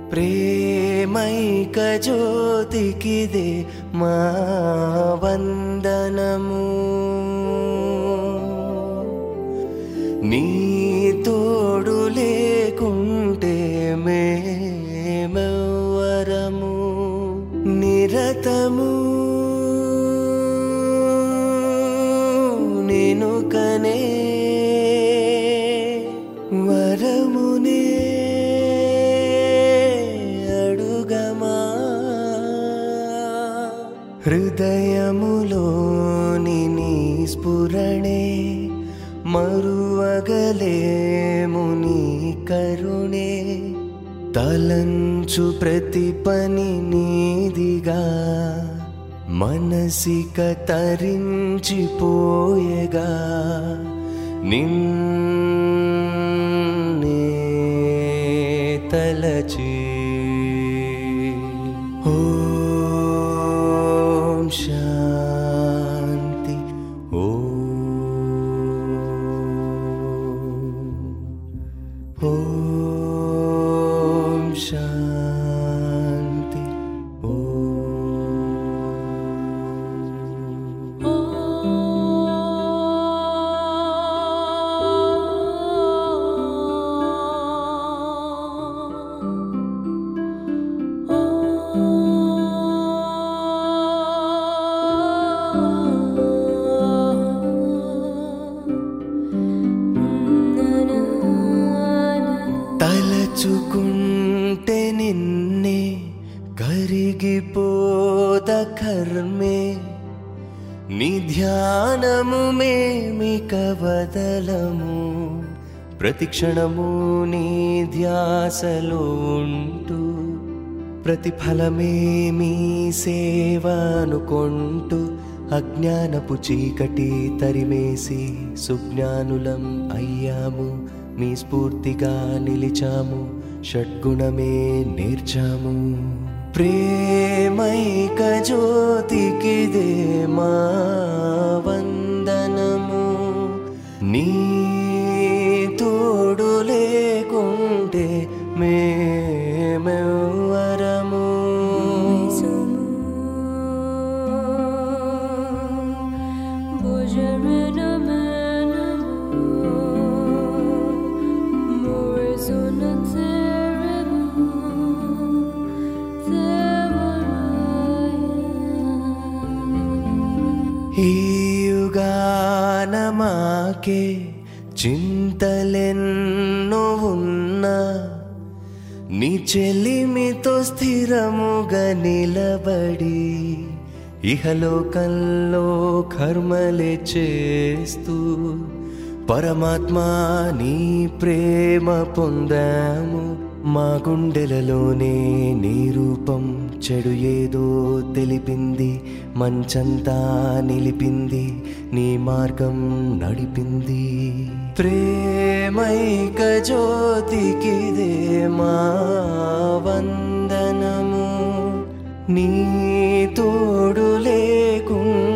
ప్రేమైక జ్యోతికిదే మా వందనము నీ తోడు లేకుంటే మేమెవ్వరము నిరతము నేను కనే వరమునే అడుగమా హృదయములోని నీ స్ఫురణే మరువగలేము నీ కరుణే తలంచు ప్రతి పని నీదిగా మనసిక తరించిపోయగా నిన్నే తలచి ఓం శాంతి ఓం ఓం శాంతి ఓం తలచుకుంటే నిన్నే కరిగిపోద కర్మే నీ ధ్యానము మేమిక వదలము ప్రతిక్షణము నీ ధ్యాసలో ఉంటూ ప్రతిఫలమే మీ సేవ అనుకుంటూ అజ్ఞానపు చీకటి తరిమేసి సుజ్ఞానులం అయ్యాము మీ స్ఫూర్తిగా నిలిచాము షడ్గుణమే నేర్చాము ప్రేమైక జ్యోతికిదే మా వందనము నీ తోడు లేకుంటే మేమెవ్వరము ఈ యుగాన మాకే చింతలెన్నో ఉన్నా నీ చెలిమితో స్థిరముగా నిలబడి ఇహలోకంలో కర్మలే చేస్తూ పరమాత్మ నీ ప్రేమ పొందాము మా గుండెలలోనే నీ రూపం చెడు ఏదో తెలిపింది మంచంతా నిలిపింది నీ మార్గం నడిపింది ప్రేమైక జ్యోతికిదే మా వందనము నీ తోడు లేకుండా